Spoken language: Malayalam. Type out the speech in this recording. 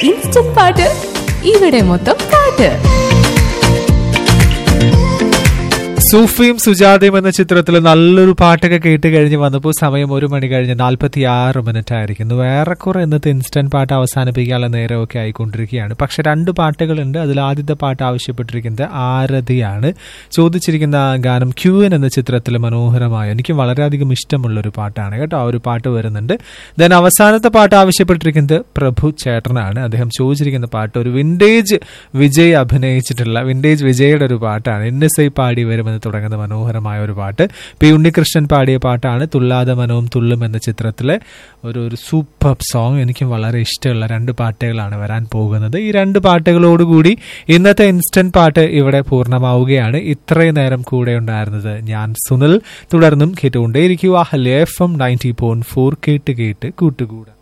ഇൻസ്റ്റന്റ് പാട്ട് ഇവിടെ മൊത്തം പാട്ട് സൂഫിയും സുജാതയും എന്ന ചിത്രത്തിൽ നല്ലൊരു പാട്ടൊക്കെ കേട്ട് കഴിഞ്ഞ് വന്നപ്പോൾ സമയം ഒരു മണി കഴിഞ്ഞ് നാൽപ്പത്തി ആറ് മിനിറ്റ് ആയിരിക്കുന്നു ഏറെക്കുറെ ഇന്നത്തെ ഇൻസ്റ്റന്റ് പാട്ട് അവസാനിപ്പിക്കാനുള്ള നേരമൊക്കെ ആയിക്കൊണ്ടിരിക്കുകയാണ് പക്ഷെ രണ്ട് പാട്ടുകളുണ്ട് അതിൽ ആദ്യത്തെ പാട്ട് ആവശ്യപ്പെട്ടിരിക്കുന്നത് ആരതിയാണ് ചോദിച്ചിരിക്കുന്ന ഗാനം ക്യൂൻ എന്ന ചിത്രത്തിൽ മനോഹരമായ എനിക്ക് വളരെയധികം ഇഷ്ടമുള്ള ഒരു പാട്ടാണ് കേട്ടോ ആ ഒരു പാട്ട് വരുന്നുണ്ട് ദെൻ അവസാനത്തെ പാട്ട് ആവശ്യപ്പെട്ടിരിക്കുന്നത് പ്രഭു ചേട്ടനാണ് അദ്ദേഹം ചോദിച്ചിരിക്കുന്ന പാട്ട് ഒരു വിൻറ്റേജ് വിജയ് അഭിനയിച്ചിട്ടുള്ള വിൻറ്റേജ് വിജയുടെ ഒരു പാട്ടാണ് എൻ എസ് ഐ പാടി വരുമെന്ന് തുടങ്ങുന്ന മനോഹരമായ ഒരു പാട്ട് പി ഉണ്ണികൃഷ്ണൻ പാടിയ പാട്ടാണ് തുള്ളാതെ മനവും തുള്ളും എന്ന ചിത്രത്തിലെ ഒരു ഒരു സൂപ്പർ സോങ് എനിക്കും വളരെ ഇഷ്ടമുള്ള രണ്ട് പാട്ടുകളാണ് വരാൻ പോകുന്നത് ഈ രണ്ട് പാട്ടുകളോടുകൂടി ഇന്നത്തെ ഇൻസ്റ്റന്റ് പാട്ട് ഇവിടെ പൂർണ്ണമാവുകയാണ് ഇത്രയും നേരം കൂടെ ഉണ്ടായിരുന്നത് ഞാൻ സുനിൽ തുടർന്നും കേട്ടുകൊണ്ടേയിരിക്കുക hello F M ninety point four കേട്ട് കേട്ട് കൂട്ടുകൂടാം